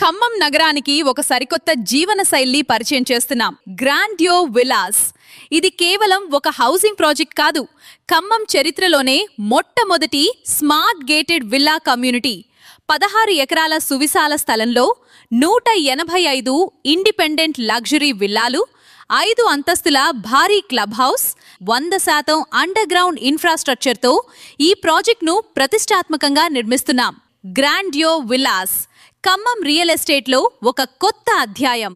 ఖమ్మం నగరానికి ఒక సరికొత్త జీవన శైలి పరిచయం చేస్తున్నాం గ్రాండ్యో విలాస్ ఇది కేవలం ఒక హౌసింగ్ ప్రాజెక్ట్ కాదు ఖమ్మం చరిత్రలోనే మొట్టమొదటి స్మార్ట్ గేటెడ్ విల్లా కమ్యూనిటీ పదహారు ఎకరాల సువిశాల స్థలంలో నూట ఎనభై ఐదు ఇండిపెండెంట్ లగ్జరీ విల్లాలు ఐదు అంతస్తుల భారీ క్లబ్ హౌస్ వంద శాతం అండర్ గ్రౌండ్ ఇన్ఫ్రాస్ట్రక్చర్తో ఈ ప్రాజెక్ట్ను ప్రతిష్టాత్మకంగా నిర్మిస్తున్నాం గ్రాండ్యో విల్లాస్ ఖమ్మం రియల్ ఎస్టేట్లో ఒక కొత్త అధ్యాయం